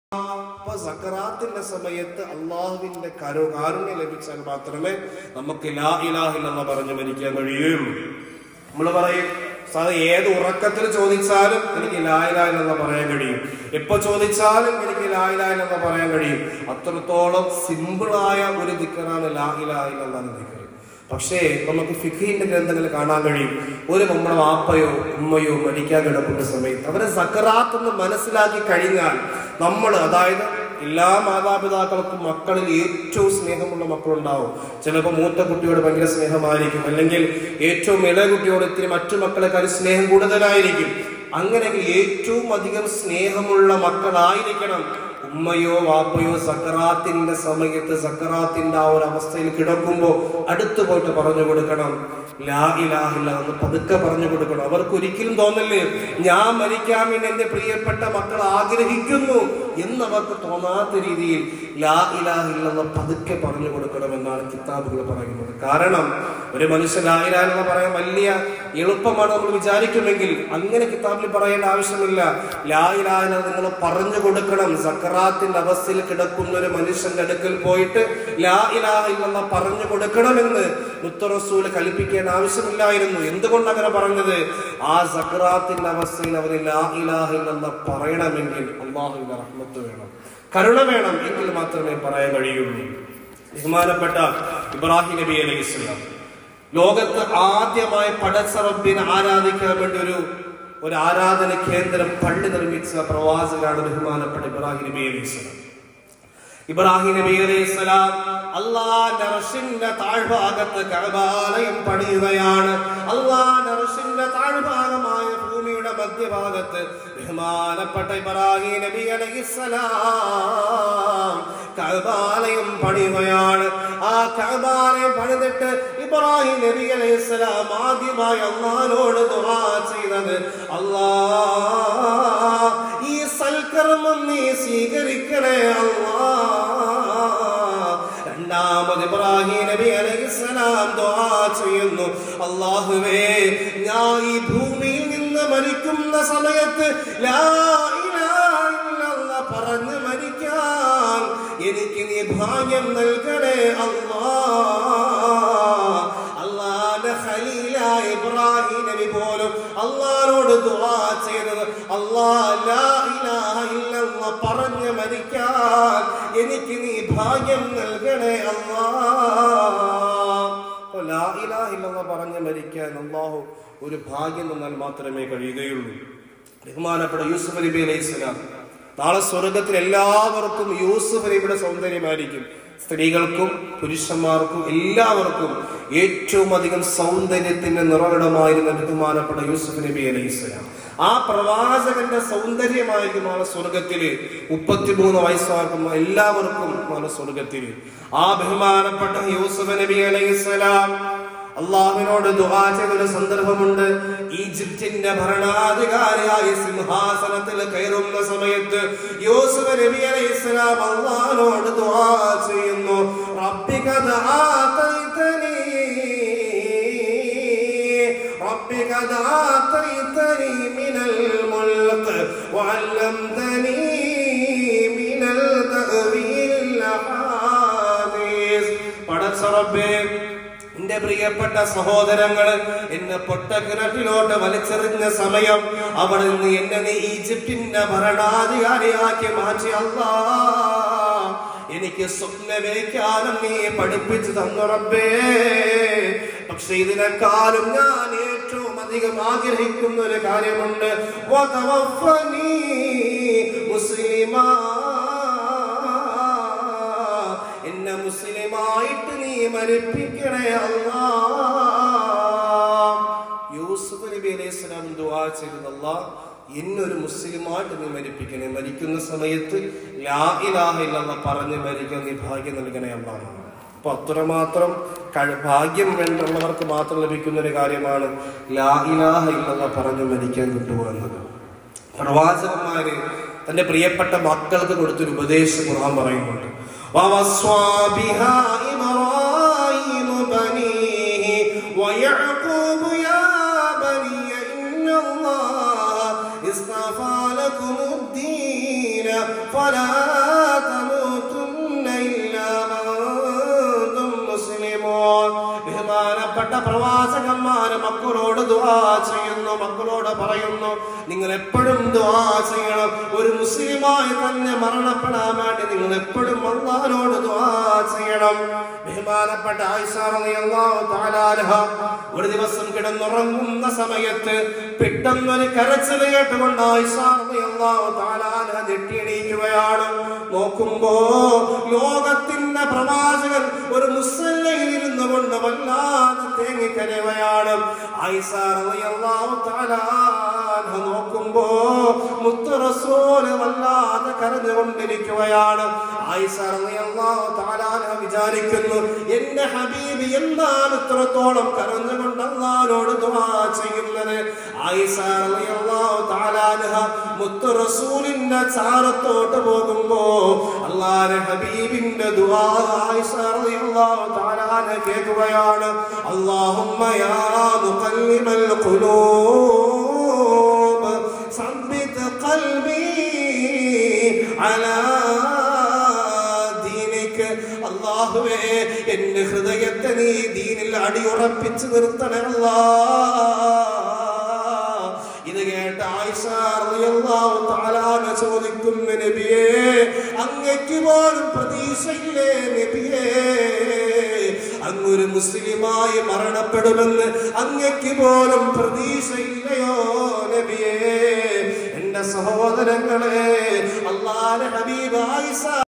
അപ്പൊ സക്കറാത്തിന്റെ സമയത്ത് അള്ളാഹുവിന്റെ കരു കാരുണ്യം ലഭിച്ചാൽ മാത്രമേ നമുക്ക് ലാ ഇലാഹില്ലെന്ന് പറഞ്ഞു മരിക്കാൻ കഴിയുകയുള്ളൂ നമ്മൾ പറയും സാറ് ഏത് ഉറക്കത്തിൽ ചോദിച്ചാലും എനിക്ക് ലായിലായില്ലെന്ന് പറയാൻ കഴിയും എപ്പോ ചോദിച്ചാലും എനിക്ക് ലായിലായില്ലെന്ന് പറയാൻ കഴിയും അത്രത്തോളം സിമ്പിളായ ഒരു ദിക്കറാണ് ലായിലായില്ലെന്നാണ് ദിക്കർ പക്ഷേ നമുക്ക് ഫിഖീന്റെ ഗ്രന്ഥങ്ങൾ കാണാൻ കഴിയും ഒരു നമ്മുടെ വാപ്പയോ ഉമ്മയോ മരിക്കാൻ കിടക്കുന്ന സമയത്ത് അവരെ സക്കറാത്ത് എന്ന് മനസ്സിലാക്കി കഴിഞ്ഞാൽ നമ്മൾ അതായത് എല്ലാ മാതാപിതാക്കൾക്കും മക്കളിൽ ഏറ്റവും സ്നേഹമുള്ള മക്കളുണ്ടാവും ചിലപ്പോൾ മൂത്ത കുട്ടിയോട് ഭയങ്കര സ്നേഹമായിരിക്കും അല്ലെങ്കിൽ ഏറ്റവും ഇളയ കുട്ടിയോട് ഇത്തിരി മറ്റു മക്കളെക്കാൾ സ്നേഹം കൂടുതലായിരിക്കും അങ്ങനെയെങ്കിൽ ഏറ്റവും അധികം സ്നേഹമുള്ള മക്കളായിരിക്കണം ഉമ്മയോ വാപ്പയോ സക്കറാത്തിന്റെ സമയത്ത് സക്കറാത്തിന്റെ ആ ഒരു അവസ്ഥയിൽ കിടക്കുമ്പോൾ അടുത്ത് പോയിട്ട് പറഞ്ഞു കൊടുക്കണം ലാ ഇലാഹില്ല എന്ന് പതുക്കെ പറഞ്ഞു കൊടുക്കണം അവർക്ക് ഒരിക്കലും തോന്നല്ലേ ഞാൻ മരിക്കാൻ വേണ്ടി എന്റെ പ്രിയപ്പെട്ട മക്കൾ ആഗ്രഹിക്കുന്നു എന്ന് അവർക്ക് തോന്നാത്ത രീതിയിൽ ലാ ഇലാഹില്ലെന്ന് പതുക്കെ പറഞ്ഞു കൊടുക്കണം എന്നാണ് കിതാബുകൾ പറയുന്നത് കാരണം ഒരു മനുഷ്യൻ ലാ ഇലാഹില്ലെന്ന് പറയാൻ വലിയ എളുപ്പമാണ് നമ്മൾ വിചാരിക്കുമെങ്കിൽ അങ്ങനെ കിതാബിൽ പറയേണ്ട ആവശ്യമില്ല ലാ ഇലാഹില നിങ്ങൾ പറഞ്ഞു കൊടുക്കണം സക്കറാത്തിന്റെ അവസ്ഥയിൽ കിടക്കുന്ന ഒരു മനുഷ്യന്റെ അടുക്കൽ പോയിട്ട് ലാ ഇലാഹ ഇല്ലെന്ന് പറഞ്ഞു കൊടുക്കണമെന്ന് മുത്തറസൂല് കൽപ്പിക്കേണ്ട ആവശ്യമില്ലായിരുന്നു എന്തുകൊണ്ട് അങ്ങനെ പറഞ്ഞത് ആ സക്കറാത്തിന്റെ അവസ്ഥയിൽ അവന് ലാ ഇലാഹ ഇല്ലെന്ന് പറയണമെങ്കിൽ അള്ളാഹുവിന്റെ റഹ്മത്ത് വേണം കരുണ വേണം എങ്കിൽ മാത്രമേ പറയാൻ കഴിയുള്ളൂ ബഹുമാനപ്പെട്ട ഇബ്രാഹിം നബി അലൈഹി ഇസ്ലാം ലോകത്ത് ആദ്യമായി പടച്ചറബിനെ ആരാധിക്കാൻ വേണ്ടി ഒരു ഒരു ആരാധന കേന്ദ്രം പള്ളി നിർമ്മിച്ച പ്രവാചകനാണ് ബഹുമാനപ്പെട്ട ഇബ്രാഹിം നബി അലൈഹി സ്വലാം ഇബ്രാഹിം നബി അലൈഹി സ്വലാം അള്ളാന്റെ റഷിന്റെ താഴ്ഭാഗത്ത് കഅബാലയം പണിയുകയാണ് അള്ളാന്റെ റഷിന്റെ താഴ്ഭാഗമായ ഭൂമിയുടെ മധ്യഭാഗത്ത് ബഹുമാനപ്പെട്ട ഇബ്രാഹിം നബി അലൈഹി സ്വലാം കഅബാലയം പണിയുകയാണ് ആ കഅബാലയം പണിതിട്ട് ഇബ്രാഹിം നബി അലൈഹി സ്വലാം ആദ്യമായി അള്ളാഹിനോട് ദുആ ചെയ്തത് അല്ലാ ഈ സൽക്കർമ്മം നീ സ്വീകരിക്കണേ അല്ലാ രണ്ടാമത് ഇബ്രാഹിം നബി അലൈഹിസ്സലാം ദുആ ചെയ്യുന്നു അല്ലാഹുവേ ഞാൻ ഈ ഭൂമിയിൽ നിന്ന് മരിക്കുന്ന സമയത്ത് ലാ ഇലാഹ ഇല്ലല്ലാഹ് പറഞ്ഞ് മരിക്കാൻ എനിക്ക് നീ ഭാഗ്യം നൽകണേ അല്ലാ അള്ളാന്റെ ഖലീലായ ഇബ്രാഹിം നബി പോലും അള്ളാനോട് ദുആ ചെയ്തത് അല്ലാ ലാ ഇലാഹ ഇല്ലല്ലാഹ് പറഞ്ഞ് മരിക്കാൻ എനിക്ക് നീ ഭാഗ്യം നൽകണേ അല്ലാ അപ്പോൾ ലാ ഇലാഹ ഇല്ലല്ലാഹ് പറഞ്ഞ് മരിക്കാൻ അല്ലാഹു ഒരു ഭാഗ്യം തന്നാൽ മാത്രമേ കഴിയുകയുള്ളൂ ബഹുമാനപ്പെട്ട യൂസുഫ് നബി അലൈഹി സ്വലാം നാളെ സ്വർഗത്തിൽ എല്ലാവർക്കും യൂസുഫ് നബിയുടെ സൗന്ദര്യമായിരിക്കും സ്ത്രീകൾക്കും പുരുഷന്മാർക്കും എല്ലാവർക്കും ഏറ്റവും അധികം സൗന്ദര്യത്തിന്റെ നിറവിടമായിരുന്ന ബഹുമാനപ്പെട്ട യൂസുഫ് നബി അലൈഹി സ്വലാം ആ പ്രവാചകന്റെ സൗന്ദര്യമായിരിക്കും നാളെ സ്വർഗത്തില് മുപ്പത്തിമൂന്ന് വയസ്സാർക്കും എല്ലാവർക്കും നാളെ സ്വർഗത്തില് ആ ബഹുമാനപ്പെട്ട യൂസുഫ് നബി അലൈഹി സ്വലാം അള്ളാഹുവിനോട് ദുആ ചെയ്തൊരു സന്ദർഭമുണ്ട് ഈജിപ്തിന്റെ ഭരണാധികാരിയായി സിംഹാസനത്തിൽ കയറുന്ന സമയത്ത് യൂസുഫ് നബി അലൈഹി സ്വലാം അള്ളാഹിനോട് ദുആ ചെയ്യുന്നു റബ്ബിക ദആതൈതനി ربك آتيتني من الملك وعلمتني من التأويل الأحاديث പടച്ച റബ്ബേ എന്റെ പ്രിയപ്പെട്ട സഹോദരങ്ങൾ എന്നെ പൊട്ടക്കിണറ്റിലോട്ട് വലിച്ചെറിഞ്ഞ സമയം അവിടെ നിന്ന് എന്നെ നീ ഈജിപ്തിന്റെ ഭരണാധികാരിയാക്കി മാറ്റി അല്ലാ എനിക്ക് സ്വപ്നവേക്കാനും നീ പഠിപ്പിച്ചു തന്നുറപ്പേ പക്ഷെ ഇതിനെക്കാളും ഞാൻ ഏറ്റവും അധികം ആഗ്രഹിക്കുന്ന ഒരു കാര്യമുണ്ട് വതവഫനി മുസ്ലിമാ എന്നെ മുസ്ലിമായിട്ട് നീ മരിപ്പിക്കണേ അല്ലാ യൂസുഫ് നബി അലൈഹി സ്വലാം ദുആ ചെയ്തതല്ല എന്നൊരു മുസ്ലിമായിട്ട് നീ മരിപ്പിക്കണേ മരിക്കുന്ന സമയത്ത് ലാ ഇലാഹ ഇല്ലെന്ന് പറഞ്ഞ് മരിക്കാൻ നീ ഭാഗ്യം നൽകണേ അല്ലാഹ് അപ്പൊ അത്രമാത്രം കഴി- ഭാഗ്യം വേണ്ടുള്ളവർക്ക് മാത്രം ലഭിക്കുന്ന ഒരു കാര്യമാണ് ലാ ഇലാഹ ഇല്ലെന്ന് പറഞ്ഞ് മരിക്കാൻ കിട്ടുക എന്നത് പ്രവാചകന്മാര് തന്റെ പ്രിയപ്പെട്ട മക്കൾക്ക് കൊടുത്തൊരു ഉപദേശം ഖുർആൻ പറയുന്നുണ്ട് വവസ്വാ ബിഹാ ഇബ്രാഹീമു ബനീഹി വയഅഖൂബു യാ ബനിയ ഇന്നല്ലാഹ ഇസ്തഫാ ലക്കുമുദ്ദീന فلا تموتن إلا وأنتم مسلمون ബഹുമാനപ്പെട്ട പ്രവാചകന്മാര് മക്കളോട് ദുആ ചെയ്യുന്നു മക്കളോട് പറയുന്നു നിങ്ങൾ എപ്പോഴും ദുആ ചെയ്യണം ഒരു മുസ്ലിമായി തന്നെ മരണപ്പെടാൻ വേണ്ടി നിങ്ങൾ എപ്പോഴും അള്ളാഹിനോട് ദുആ ചെയ്യണം ബഹുമാനപ്പെട്ട ആയിഷ റളിയല്ലാഹു തആല അൻഹ ഒരു ദിവസം കിടന്നുറങ്ങുന്ന സമയത്ത് പെട്ടെന്നൊരു കരച്ചിൽ കേട്ടുകൊണ്ട് ആയിഷ റളിയല്ലാഹു തആല അൻഹ ഞെട്ടിയെണീക്കുകയാണ് നോക്കുമ്പോ ലോകത്തിന്റെ പ്രവാചകൻ ഒരു മുസ്ലിയിൽ ഇരുന്നു കൊണ്ട് വല്ലാതെ തേങ്ങിക്കരയുകയാണ് ആയിഷ റളിയല്ലാഹു തആല അൻഹ നോക്കുമ്പോ മുത്തു റസൂല് വല്ലാതെ കരഞ്ഞുകൊണ്ടിരിക്കുകയാണ് ആയിഷ റളിയല്ലാഹു തആല അൻഹ വിചാരിക്കുന്നു എന്റെ ഹബീബ് എന്താണ് ഇത്രത്തോളം കരഞ്ഞുകൊണ്ട് അള്ളാഹിനോട് ദുആ ചെയ്യുന്നത് ആയിഷ റളിയല്ലാഹു തആല അൻഹ മുത്തു റസൂലിന്റെ ചാരത്തോട്ട് പോകുമ്പോ അള്ളാഹുവിന്റെ ഹബീബിന്റെ ദുആ ആയിഷ റളിയല്ലാഹു തആല അൻഹ കേൾക്കുകയാണ് അല്ലാഹുമ്മ യാ മുഖല്ലിബൽ ഖുലൂബ് സബ്ബിത് ഖൽബി അലാ ദീനിക്ക് അല്ലാഹുവേ എന്റെ ഹൃദയത്തെ നീ ദീനിൽ അടിയുറപ്പിച്ച് നിർത്തണേ അല്ലാ ഇത് കേട്ട ആയിഷ റളിയല്ലാഹു തആല അൻഹ ചോദിക്കുന്നു നബിയേ അങ്ങയ്ക്ക് പോലും പ്രതീക്ഷയില്ലേ നബിയേ അങ്ങൊരു മുസ്ലിമായി മരണപ്പെടുമെന്ന് അങ്ങയ്ക്ക് പോലും പ്രതീക്ഷയില്ലയോ നബിയേ എന്റെ സഹോദരങ്ങളെ അള്ളാഹ് ഹബീബ് ആയിഷ